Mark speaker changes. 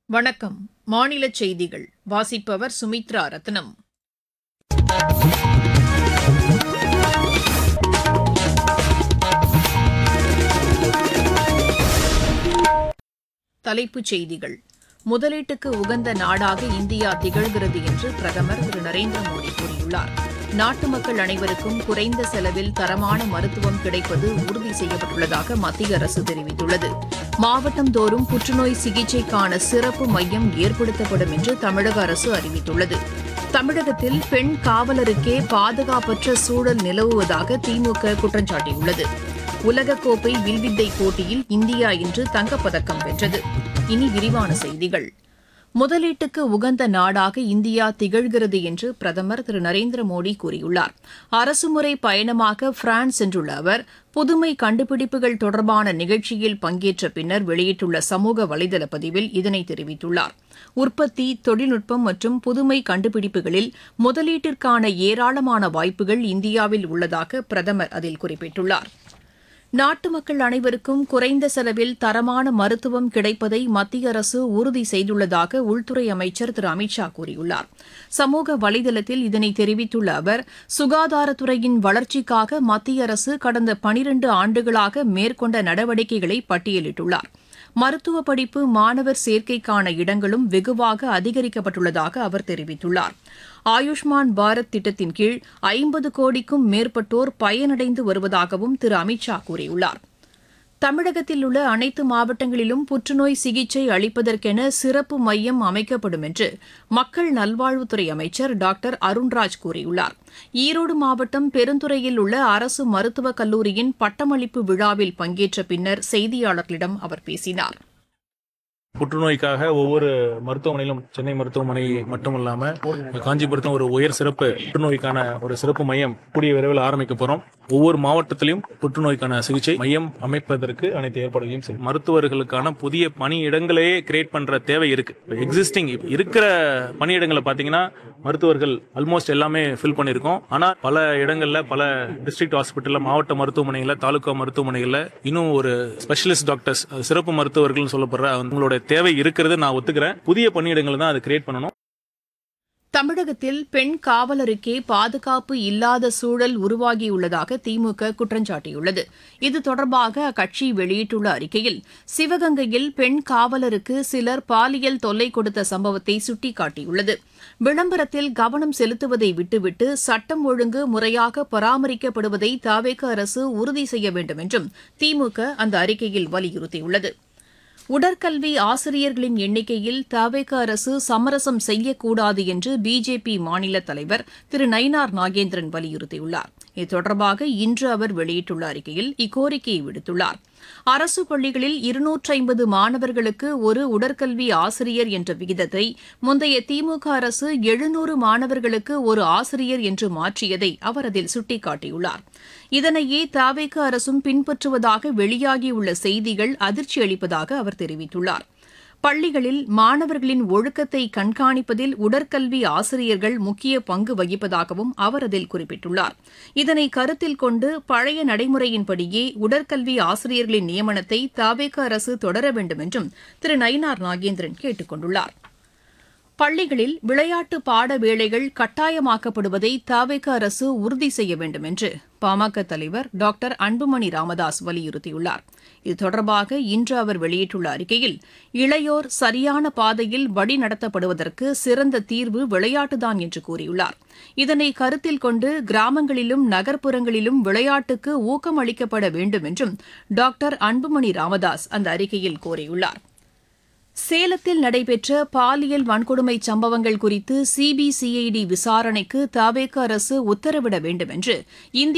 Speaker 1: வணக்கம் மாநில செய்திகள் வாசிப்பவர் சுமித்ரா ரத்னம் தலைப்புச் செய்திகள் முதலீட்டுக்கு உகந்த நாடாக இந்தியா திகழ்கிறது என்று பிரதமர் திரு நரேந்திர மோடி கூறியுள்ளார் நாட்டு மக்கள் அனைவருக்கும் குறைந்த செலவில் தரமான மருத்துவம் கிடைப்பது உறுதி செய்யப்பட்டுள்ளதாக மத்திய அரசு தெரிவித்துள்ளது மாவட்டந்தோறும் புற்றுநோய் சிகிச்சைக்கான சிறப்பு மையம் ஏற்படுத்தப்படும் என்று தமிழக அரசு அறிவித்துள்ளது தமிழகத்தில் பெண் காவலருக்கே பாதுகாப்பற்ற சூழல் நிலவுவதாக திமுக குற்றம் சாட்டியுள்ளது உலகக்கோப்பை வில்வித்தை போட்டியில் இந்தியா இன்று தங்கப்பதக்கம் வென்றது இனி விரிவான செய்திகள் முதலீட்டுக்கு உகந்த நாடாக இந்தியா திகழ்கிறது என்று பிரதமர் திரு நரேந்திர மோடி கூறியுள்ளார் அரசுமுறை பயணமாக பிரான்ஸ் சென்றுள்ள அவர் புதுமை கண்டுபிடிப்புகள் தொடர்பான நிகழ்ச்சியில் பங்கேற்ற பின்னர் வெளியிட்டுள்ள சமூக வலைதள பதிவில் இதனை தெரிவித்துள்ளார் உற்பத்தி தொழில்நுட்பம் மற்றும் புதுமை கண்டுபிடிப்புகளில் முதலீட்டிற்கான ஏராளமான வாய்ப்புகள் இந்தியாவில் உள்ளதாக பிரதமர் அதில் குறிப்பிட்டுள்ளார் நாட்டு மக்கள் அனைவருக்கும் குறைந்த செலவில் தரமான மருத்துவம் கிடைப்பதை மத்திய அரசு உறுதி செய்துள்ளதாக உள்துறை அமைச்சர் திரு அமித் ஷா கூறியுள்ளார் சமூக வலைதளத்தில் இதனை தெரிவித்துள்ள அவர் சுகாதாரத்துறையின் வளர்ச்சிக்காக மத்திய அரசு கடந்த பனிரண்டு ஆண்டுகளாக மேற்கொண்ட நடவடிக்கைகளை பட்டியலிட்டுள்ளார் மருத்துவ படிப்பு மாணவர் சேர்க்கைக்கான இடங்களும் வெகுவாக அதிகரிக்கப்பட்டுள்ளதாக அவர் தெரிவித்துள்ளார் ஆயுஷ்மான் பாரத் திட்டத்தின் கீழ் ஐம்பது கோடிக்கும் மேற்பட்டோர் பயனடைந்து வருவதாகவும் திரு அமித் ஷா கூறியுள்ளார் தமிழகத்தில் உள்ள அனைத்து மாவட்டங்களிலும் புற்றுநோய் சிகிச்சை அளிப்பதற்கென சிறப்பு மையம் அமைக்கப்படும் என்று மக்கள் நல்வாழ்வுத்துறை அமைச்சர் டாக்டர் அருண்ராஜ் கூறியுள்ளார் ஈரோடு மாவட்டம் பெருந்துறையில் உள்ள அரசு மருத்துவக் கல்லூரியின் பட்டமளிப்பு விழாவில் பங்கேற்ற பின்னர் செய்தியாளர்களிடம் அவர் பேசினார்
Speaker 2: புற்றுநோய்க்காக ஒவ்வொரு மருத்துவமனையிலும் சென்னை மருத்துவமனை மட்டும் இல்லாம காஞ்சிபுரத்தும் ஒரு உயர் சிறப்பு புற்றுநோய்க்கான ஒரு சிறப்பு மையம் கூடிய விரைவில் ஆரம்பிக்க போறோம் ஒவ்வொரு மாவட்டத்திலும் புற்றுநோய்க்கான சிகிச்சை மையம் அமைப்பதற்கு அனைத்து ஏற்பாடுகளையும் செய்யும் மருத்துவர்களுக்கான புதிய பணியிடங்களே கிரியேட் பண்ற தேவை இருக்கு எக்ஸிஸ்டிங் இருக்கிற பணியிடங்களை பாத்தீங்கன்னா மருத்துவர்கள் ஆல்மோஸ்ட் எல்லாமே ஃபில் பண்ணியிருக்கோம் ஆனா பல இடங்கள்ல பல டிஸ்ட்ரிக்ட் ஹாஸ்பிட்டல்ல மாவட்ட மருத்துவமனைகள்ல தாலுகா மருத்துவமனைகள்ல இன்னும் ஒரு ஸ்பெஷலிஸ்ட் டாக்டர்ஸ் சிறப்பு மருத்துவர்கள் சொல்லப்படுற அவங்களோட தேவை இருக்கிறது நான் ஒத்துக்கிறேன் புதிய பணியிடங்களை தான் அதை கிரியேட் பண்ணணும்
Speaker 1: தமிழகத்தில் பெண் காவலருக்கே பாதுகாப்பு இல்லாத சூழல் உருவாகியுள்ளதாக திமுக குற்றம் சாட்டியுள்ளது இது தொடர்பாக அக்கட்சி வெளியிட்டுள்ள அறிக்கையில் சிவகங்கையில் பெண் காவலருக்கு சிலர் பாலியல் தொல்லை கொடுத்த சம்பவத்தை சுட்டிக்காட்டியுள்ளது விளம்பரத்தில் கவனம் செலுத்துவதை விட்டுவிட்டு சட்டம் ஒழுங்கு முறையாக பராமரிக்கப்படுவதை தாவேக அரசு உறுதி செய்ய வேண்டும் என்றும் திமுக அந்த அறிக்கையில் வலியுறுத்தியுள்ளது உடற்கல்வி ஆசிரியர்களின் எண்ணிக்கையில் தவேக அரசு சமரசம் செய்யக்கூடாது என்று பிஜேபி மாநில தலைவர் திரு நயினார் நாகேந்திரன் வலியுறுத்தியுள்ளார் இது தொடர்பாக இன்று அவர் வெளியிட்டுள்ள அறிக்கையில் இக்கோரிக்கையை விடுத்துள்ளார் அரசு பள்ளிகளில் இருநூற்றி ஐம்பது மாணவர்களுக்கு ஒரு உடற்கல்வி ஆசிரியர் என்ற விகிதத்தை முந்தைய திமுக அரசு எழுநூறு மாணவர்களுக்கு ஒரு ஆசிரியர் என்று மாற்றியதை அவர் அதில் சுட்டிக்காட்டியுள்ளார் இதனையே தாவேக அரசும் பின்பற்றுவதாக வெளியாகியுள்ள செய்திகள் அதிர்ச்சி அளிப்பதாக அவர் தெரிவித்துள்ளார் பள்ளிகளில் மாணவர்களின் ஒழுக்கத்தை கண்காணிப்பதில் உடற்கல்வி ஆசிரியர்கள் முக்கிய பங்கு வகிப்பதாகவும் அவர் அதில் குறிப்பிட்டுள்ளார் இதனை கருத்தில் கொண்டு பழைய நடைமுறையின்படியே உடற்கல்வி ஆசிரியர்களின் நியமனத்தை தாவேக அரசு தொடர வேண்டும் என்றும் திரு நயினார் நாகேந்திரன் கேட்டுக் கொண்டுள்ளார் பள்ளிகளில் விளையாட்டு பாட வேளைகள் கட்டாயமாக்கப்படுவதை தாவேக அரசு உறுதி செய்ய வேண்டும் என்று பாமக தலைவர் டாக்டர் அன்புமணி ராமதாஸ் வலியுறுத்தியுள்ளார் இது தொடர்பாக இன்று அவர் வெளியிட்டுள்ள அறிக்கையில் இளையோர் சரியான பாதையில் வழிநடத்தப்படுவதற்கு சிறந்த தீர்வு விளையாட்டுதான் என்று கூறியுள்ளார் இதனை கருத்தில் கொண்டு கிராமங்களிலும் நகர்ப்புறங்களிலும் விளையாட்டுக்கு ஊக்கம் அளிக்கப்பட வேண்டும் என்றும் டாக்டர் அன்புமணி ராமதாஸ் அந்த அறிக்கையில் கோரியுள்ளார் சேலத்தில் நடைபெற்ற பாலியல் வன்கொடுமை சம்பவங்கள் குறித்து சிபிசிஐடி விசாரணைக்கு தவேக அரசு உத்தரவிட வேண்டும் என்று இந்திய